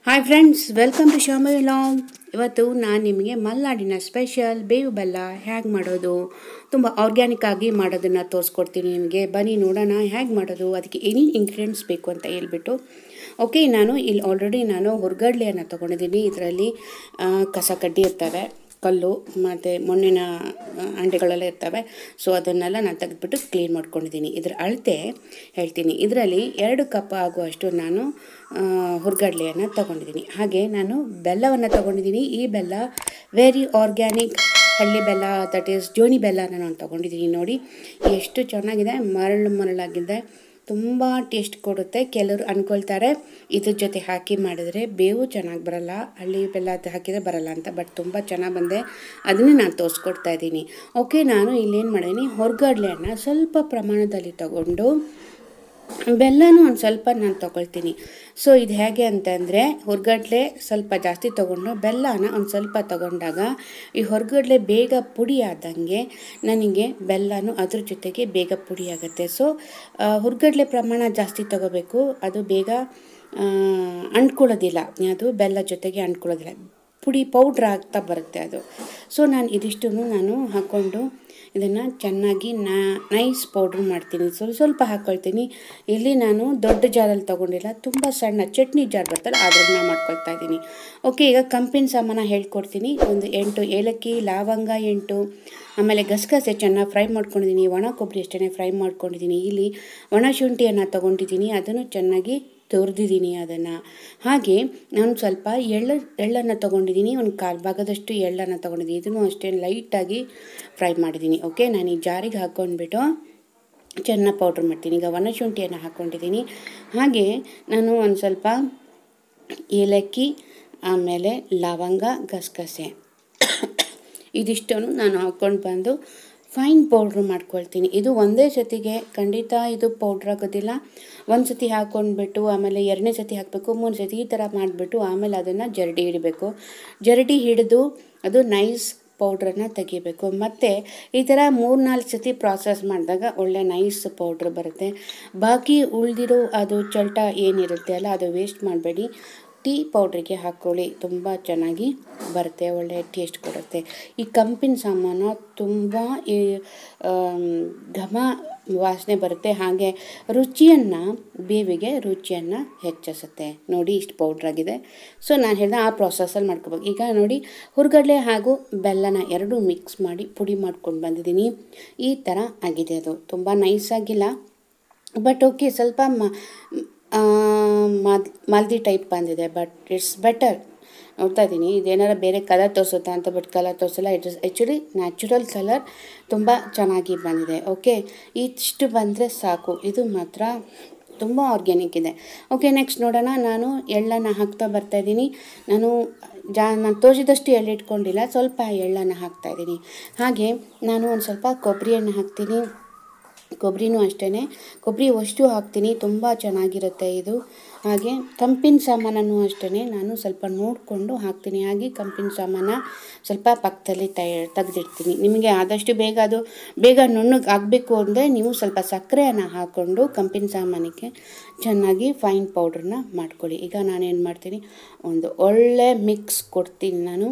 hi friends welcome to ಶಾಮಿ ಲಾಂಗ್ ಇವತ್ತು ನಾನು ನಿಮಗೆ ಮಲೆನಾಡಿನ ಸ್ಪೆಷಲ್ ಬೇವು ಬೆಲ್ಲ ಹೇಗೆ ಮಾಡೋದು ತುಂಬ ಆರ್ಗ್ಯಾನಿಕ್ ಆಗಿ ಮಾಡೋದನ್ನು ತೋರಿಸ್ಕೊಡ್ತೀನಿ ನಿಮಗೆ ಬನ್ನಿ ನೋಡೋಣ ಹೇಗೆ ಮಾಡೋದು ಅದಕ್ಕೆ ಏನೇನು ಇಂಗ್ರೀಡಿಯೆಂಟ್ಸ್ ಬೇಕು ಅಂತ ಹೇಳ್ಬಿಟ್ಟು ಓಕೆ ನಾನು ಇಲ್ಲಿ ಆಲ್ರೆಡಿ ನಾನು ಹುರ್ಗಡ್ಲೆಯನ್ನು ತೊಗೊಂಡಿದ್ದೀನಿ ಇದರಲ್ಲಿ ಕಸ ಕಡ್ಡಿ ಇರ್ತವೆ ಕಲ್ಲು ಮತ್ತು ಮಣ್ಣಿನ ಆ, ಅಂಡೆಗಳೆಲ್ಲ ಇರ್ತವೆ ಸೊ ಅದನ್ನೆಲ್ಲ ನಾನು ತೆಗೆದ್ಬಿಟ್ಟು ಕ್ಲೀನ್ ಮಾಡ್ಕೊಂಡಿದ್ದೀನಿ ಇದರ ಅಳತೆ ಹೇಳ್ತೀನಿ ಇದರಲ್ಲಿ ಎರಡು ಕಪ್ ಆಗುವಷ್ಟು ನಾನು ಆ, ಹುರ್ಗಡ್ಲೆಯನ್ನು ತೊಗೊಂಡಿದ್ದೀನಿ ಹಾಗೆ ನಾನು ಬೆಲ್ಲವನ್ನು ತೊಗೊಂಡಿದ್ದೀನಿ ಈ ಬೆಲ್ಲ ವೆರಿ ಆರ್ಗ್ಯಾನಿಕ್ ಹಳ್ಳಿ ಬೆಲ್ಲ ದಟ್ ಈಸ್ ಜೋನಿ ಬೆಲ್ಲನ ನಾನು ತೊಗೊಂಡಿದ್ದೀನಿ ನೋಡಿ ಎಷ್ಟು ಚೆನ್ನಾಗಿದೆ ಮರಳು ಮರಳಾಗಿದೆ ತುಂಬ ಟೇಸ್ಟ್ ಕೊಡುತ್ತೆ ಕೆಲವರು ಅಂದ್ಕೊಳ್ತಾರೆ ಇದ್ರ ಜೊತೆ ಹಾಕಿ ಮಾಡಿದರೆ ಬೇವು ಚೆನ್ನಾಗಿ ಬರಲ್ಲ ಹಳ್ಳಿ ಬೆಲ್ಲ ಅದು ಹಾಕಿದರೆ ಬರಲ್ಲ ಅಂತ ಬಟ್ ತುಂಬ ಚೆನ್ನಾಗಿ ಬಂದೆ ಅದನ್ನೇ ನಾನು ತೋರಿಸ್ಕೊಡ್ತಾ ಇದ್ದೀನಿ ಓಕೆ ನಾನು ಇಲ್ಲೇನು ಮಾಡಿದ್ದೀನಿ ಹೊರಗಡ್ಲೆಯನ್ನು ಸ್ವಲ್ಪ ಪ್ರಮಾಣದಲ್ಲಿ ತಗೊಂಡು ಬೆಲ್ಲನೂ ಒಂದು ಸ್ವಲ್ಪ ನಾನು ತೊಗೊಳ್ತೀನಿ ಸೊ ಇದು ಹೇಗೆ ಅಂತಂದರೆ ಹೊರಗಡ್ಲೆ ಸ್ವಲ್ಪ ಜಾಸ್ತಿ ತೊಗೊಂಡು ಬೆಲ್ಲನ ಒಂದು ಸ್ವಲ್ಪ ತೊಗೊಂಡಾಗ ಈ ಹೊರಗಡ್ಲೆ ಬೇಗ ಪುಡಿ ಆದಂಗೆ ನನಗೆ ಬೆಲ್ಲನೂ ಅದ್ರ ಜೊತೆಗೆ ಬೇಗ ಪುಡಿ ಆಗುತ್ತೆ ಸೊ ಹುರ್ಗಡ್ಲೆ ಪ್ರಮಾಣ ಜಾಸ್ತಿ ತೊಗೋಬೇಕು ಅದು ಬೇಗ ಆ, ಅಂಟ್ಕೊಳ್ಳೋದಿಲ್ಲ ಅದು ಬೆಲ್ಲ ಜೊತೆಗೆ ಅಂಟ್ಕೊಳ್ಳೋದಿಲ್ಲ ಪುಡಿ ಪೌಡ್ರ್ ಆಗ್ತಾ ಬರುತ್ತೆ ಅದು ಸೊ ನಾನು ಇದಿಷ್ಟು ನಾನು ಹಾಕ್ಕೊಂಡು ಇದನ್ನು ಚೆನ್ನಾಗಿ ನಾ ನೈಸ್ ಪೌಡ್ರ್ ಮಾಡ್ತೀನಿ ಸ್ವಲ್ಪ ಸ್ವಲ್ಪ ಹಾಕ್ಕೊಳ್ತೀನಿ ಇಲ್ಲಿ ನಾನು ದೊಡ್ಡ ಜಾರಲ್ಲಿ ತೊಗೊಂಡಿಲ್ಲ ತುಂಬ ಸಣ್ಣ ಚಟ್ನಿ ಜಾರ್ ಬರ್ತಲ್ಲ ಅದ್ರನ್ನ ಮಾಡ್ಕೊಳ್ತಾ ಇದ್ದೀನಿ ಓಕೆ ಈಗ ಕಂಪಿನ ಸಾಮಾನ ಹೇಳ್ಕೊಡ್ತೀನಿ ಒಂದು ಎಂಟು ಏಲಕ್ಕಿ ಲವಂಗ ಎಂಟು ಆಮೇಲೆ ಗಸಗಸೆ ಚೆನ್ನಾಗಿ ಫ್ರೈ ಮಾಡ್ಕೊಂಡಿದ್ದೀನಿ ಒಣ ಕೊಬ್ಬರಿ ಅಷ್ಟೇ ಫ್ರೈ ಮಾಡ್ಕೊಂಡಿದ್ದೀನಿ ಇಲ್ಲಿ ಒಣ ಶುಂಠಿಯನ್ನು ತೊಗೊಂಡಿದ್ದೀನಿ ಅದನ್ನು ಚೆನ್ನಾಗಿ ತುರಿದಿದ್ದೀನಿ ಅದನ್ನು ಹಾಗೆ ನಾನು ಸ್ವಲ್ಪ ಎಳ್ಳು ಎಳ್ಳನ್ನು ತೊಗೊಂಡಿದ್ದೀನಿ ಒಂದು ಕಾಲು ಭಾಗದಷ್ಟು ಎಳ್ಳನ್ನು ತೊಗೊಂಡಿದ್ದೀನಿ ಇದನ್ನು ಅಷ್ಟೇ ಲೈಟಾಗಿ ಫ್ರೈ ಮಾಡಿದ್ದೀನಿ ಓಕೆ ನಾನು ಈ ಜಾರಿಗೆ ಹಾಕ್ಕೊಂಡ್ಬಿಟ್ಟು ಚೆನ್ನಾಗಿ ಪೌಡ್ರ್ ಮಾಡ್ತೀನಿ ಈಗ ಒಣ ಶುಂಠಿಯನ್ನು ಹಾಕ್ಕೊಂಡಿದ್ದೀನಿ ಹಾಗೆ ನಾನು ಒಂದು ಸ್ವಲ್ಪ ಏಲಕ್ಕಿ ಆಮೇಲೆ ಲವಂಗ ಗಸಗಸೆ ಇದಿಷ್ಟನ್ನು ನಾನು ಹಾಕ್ಕೊಂಡು ಬಂದು ಫೈನ್ ಪೌಡ್ರ್ ಮಾಡ್ಕೊಳ್ತೀನಿ ಇದು ಒಂದೇ ಸತಿಗೆ ಖಂಡಿತ ಇದು ಪೌಡ್ರ್ ಆಗೋದಿಲ್ಲ ಒಂದು ಸತಿ ಹಾಕ್ಕೊಂಡ್ಬಿಟ್ಟು ಆಮೇಲೆ ಎರಡನೇ ಸತಿ ಹಾಕಬೇಕು ಮೂರು ಸತಿ ಈ ಥರ ಮಾಡಿಬಿಟ್ಟು ಆಮೇಲೆ ಅದನ್ನು ಜರಡಿ ಹಿಡಬೇಕು ಜರಡಿ ಹಿಡಿದು ಅದು ನೈಸ್ ಪೌಡ್ರನ್ನು ತೆಗಿಬೇಕು ಮತ್ತು ಈ ಥರ ಮೂರು ನಾಲ್ಕು ಸತಿ ಪ್ರಾಸೆಸ್ ಮಾಡಿದಾಗ ಒಳ್ಳೆ ನೈಸ್ ಪೌಡ್ರ್ ಬರುತ್ತೆ ಬಾಕಿ ಉಳಿದಿರೋ ಅದು ಚಲ್ಟ ಏನಿರುತ್ತೆ ಅಲ್ಲ ಅದು ವೇಸ್ಟ್ ಮಾಡಬೇಡಿ ಟೀ ಪೌಡ್ರಿಗೆ ಹಾಕ್ಕೊಳ್ಳಿ ತುಂಬ ಚೆನ್ನಾಗಿ ಬರುತ್ತೆ ಒಳ್ಳೆ ಟೇಸ್ಟ್ ಕೊಡುತ್ತೆ ಈ ಕಂಪಿನ ಸಾಮಾನು ತುಂಬ ಈ ಆಮ್, ಘಮ ವಾಸನೆ ಬರುತ್ತೆ ಹಾಗೆ ರುಚಿಯನ್ನು ಬೇವಿಗೆ ರುಚಿಯನ್ನು ಹೆಚ್ಚಿಸುತ್ತೆ ನೋಡಿ ಇಷ್ಟು ಪೌಡ್ರ್ ಆಗಿದೆ ಸೊ ನಾನು ಹೇಳಿದ ಆ ಪ್ರಾಸೆಸಲ್ಲಿ ಮಾಡ್ಕೋಬೇಕು ಈಗ ನೋಡಿ ಹುರ್ಗಡ್ಲೆ ಹಾಗೂ ಬೆಲ್ಲನ ಎರಡೂ ಮಿಕ್ಸ್ ಮಾಡಿ ಪುಡಿ ಮಾಡ್ಕೊಂಡು ಬಂದಿದ್ದೀನಿ ಈ ಥರ ಆಗಿದೆ ಅದು ತುಂಬ ನೈಸ್ ಆಗಿಲ್ಲ ಬಟ್ ಓಕೆ ಸ್ವಲ್ಪ ಮ ಆ, ಮಾದ್ ಮಾಲ್ದಿ ಟೈಪ್ ಬಂದಿದೆ ಬಟ್ ಇಟ್ಸ್ ಬೆಟರ್ ನೋಡ್ತಾ ಇದ್ದೀನಿ ಇದೇನಾರ ಬೇರೆ ಕಲರ್ ತೋರಿಸುತ್ತಾ ಅಂತ ಬಟ್ ಕಲರ್ ತೋರಿಸಲ್ಲ it is actually natural colour ತುಂಬ ಚೆನ್ನಾಗಿ ಬಂದಿದೆ ಓಕೆ ಇಷ್ಟು ಬಂದರೆ ಸಾಕು ಇದು ಮಾತ್ರ ತುಂಬ ಆರ್ಗ್ಯಾನಿಕ್ ಇದೆ ಓಕೆ ನೆಕ್ಸ್ಟ್ ನೋಡೋಣ ನಾನು ಎಳ್ಳನ್ನು ಹಾಕ್ತಾ ಬರ್ತಾಯಿದ್ದೀನಿ ನಾನು ಜಾ ನಾನು ತೋರಿಸಿದಷ್ಟು ಎಳ್ಳು ಇಟ್ಕೊಂಡಿಲ್ಲ ಸ್ವಲ್ಪ ಎಳ್ಳನ್ನು ಹಾಕ್ತಾಯಿದ್ದೀನಿ ಹಾಗೆ ನಾನು ಒಂದು ಸ್ವಲ್ಪ ಕೊಬ್ಬರಿಯನ್ನು ಹಾಕ್ತೀನಿ ಕೊಬ್ಬರಿನೂ ಅಷ್ಟೇ ಕೊಬ್ಬರಿ ಅಷ್ಟು ಹಾಕ್ತೀನಿ ತುಂಬ ಚೆನ್ನಾಗಿರುತ್ತೆ ಇದು ಹಾಗೆ ಕಂಪಿನ ಸಾಮಾನನ್ನು ಅಷ್ಟೇ ನಾನು ಸ್ವಲ್ಪ ನೋಡಿಕೊಂಡು ಹಾಕ್ತೀನಿ ಹಾಗೆ ಕಂಪಿನ ಸಾಮಾನ ಸ್ವಲ್ಪ ಪಕ್ಕದಲ್ಲಿ ತಯ ತೆಗೆದಿಡ್ತೀನಿ ನಿಮಗೆ ಆದಷ್ಟು ಬೇಗ ಅದು ಬೇಗ ನುಣ್ಣಗೆ ಆಗಬೇಕು ಅಂದರೆ ನೀವು ಸ್ವಲ್ಪ ಸಕ್ಕರೆಯನ್ನು ಹಾಕ್ಕೊಂಡು ಕಂಪಿನ ಸಾಮಾನಿಗೆ ಚೆನ್ನಾಗಿ ಫೈನ್ ಪೌಡ್ರನ್ನ ಮಾಡ್ಕೊಳ್ಳಿ ಈಗ ನಾನೇನು ಮಾಡ್ತೀನಿ ಒಂದು ಒಳ್ಳೆ ಮಿಕ್ಸ್ ಕೊಡ್ತೀನಿ ನಾನು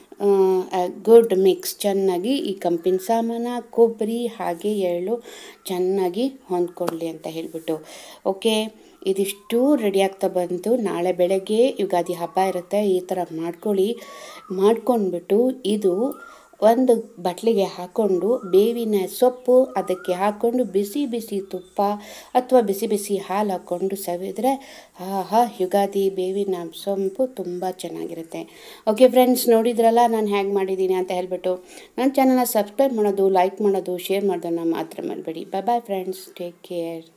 ಗುಡ್ ಮಿಕ್ಸ್ ಚೆನ್ನಾಗಿ ಈ ಕಂಪಿನ ಸಾಮಾನ ಕೊಬ್ಬರಿ ಹಾಗೆ ಎಳ್ಳು ಚೆನ್ನಾಗಿ ಹೊಂದ್ಕೊಳ್ಳಿ ಅಂತ ಹೇಳಿಬಿಟ್ಟು ಓಕೆ ಇದಿಷ್ಟು ರೆಡಿ ಆಗ್ತಾ ಬಂತು ನಾಳೆ ಬೆಳಗ್ಗೆ ಯುಗಾದಿ ಹಬ್ಬ ಇರುತ್ತೆ ಈ ಥರ ಮಾಡ್ಕೊಳ್ಳಿ ಮಾಡ್ಕೊಂಡ್ಬಿಟ್ಟು ಇದು ಒಂದು ಬಟ್ಲಿಗೆ ಹಾಕ್ಕೊಂಡು ಬೇವಿನ ಸೊಪ್ಪು ಅದಕ್ಕೆ ಹಾಕ್ಕೊಂಡು ಬಿಸಿ ಬಿಸಿ ತುಪ್ಪ ಅಥವಾ ಬಿಸಿ ಬಿಸಿ ಹಾಲು ಹಾಕ್ಕೊಂಡು ಸವಿದ್ರೆ ಆಹಾ ಯುಗಾದಿ ಬೇವಿನ ಸೊಂಪು ತುಂಬ ಚೆನ್ನಾಗಿರುತ್ತೆ ಓಕೆ ಫ್ರೆಂಡ್ಸ್ ನೋಡಿದ್ರಲ್ಲ ನಾನು ಹೇಗೆ ಮಾಡಿದ್ದೀನಿ ಅಂತ ಹೇಳ್ಬಿಟ್ಟು ನನ್ನ ಚಾನಲ್ನ ಸಬ್ಸ್ಕ್ರೈಬ್ ಮಾಡೋದು ಲೈಕ್ ಮಾಡೋದು ಶೇರ್ ಮಾಡೋದನ್ನು ಮಾತ್ರ ಮಾಡಬೇಡಿ bye bye friends take care